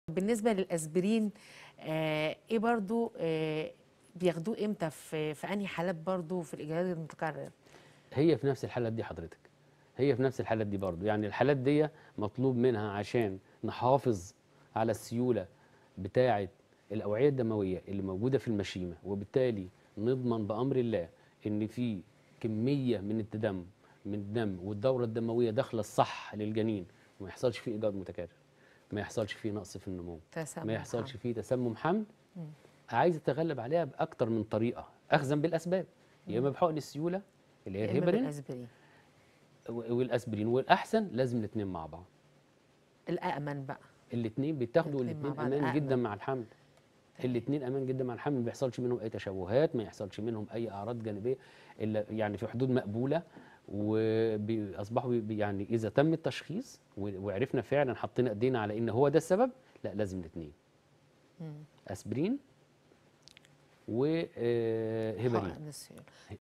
بالنسبه للاسبرين آه ايه برضو آه بياخدوه امتى في في انهي حالات برضو في الاجهاد المتكرر هي في نفس الحالات دي حضرتك هي في نفس الحالات دي برضو يعني الحالات دي مطلوب منها عشان نحافظ على السيولة بتاعة الأوعية الدموية اللي موجودة في المشيمة وبالتالي نضمن بأمر الله إن في كمية من الدم من الدم والدورة الدموية داخلة الصح للجنين وما يحصلش فيه إيجاد متكرر ما يحصلش فيه نقص في النمو تسمم ما يحصلش حمل. فيه تسمم حمل عايز اتغلب عليها باكتر من طريقه اخذا بالاسباب يا اما بحقن السيوله اللي هي يا إما الهيبرين بالاسبرين و- والاسبرين والاحسن لازم الاثنين مع بعض الامن بقى الاثنين بيتاخدوا الاتنين مع الاثنين بعض امان جدا أأمن. مع الحمل الاثنين امان جدا مع الحمل ما بيحصلش منهم اي تشوهات ما يحصلش منهم اي اعراض جانبيه الا يعني في حدود مقبوله واصبحوا بي- يعني اذا تم التشخيص و- وعرفنا فعلا حطينا ايدينا على ان هو ده السبب لا لازم الاثنين اسبرين وهيبرين حقن السيول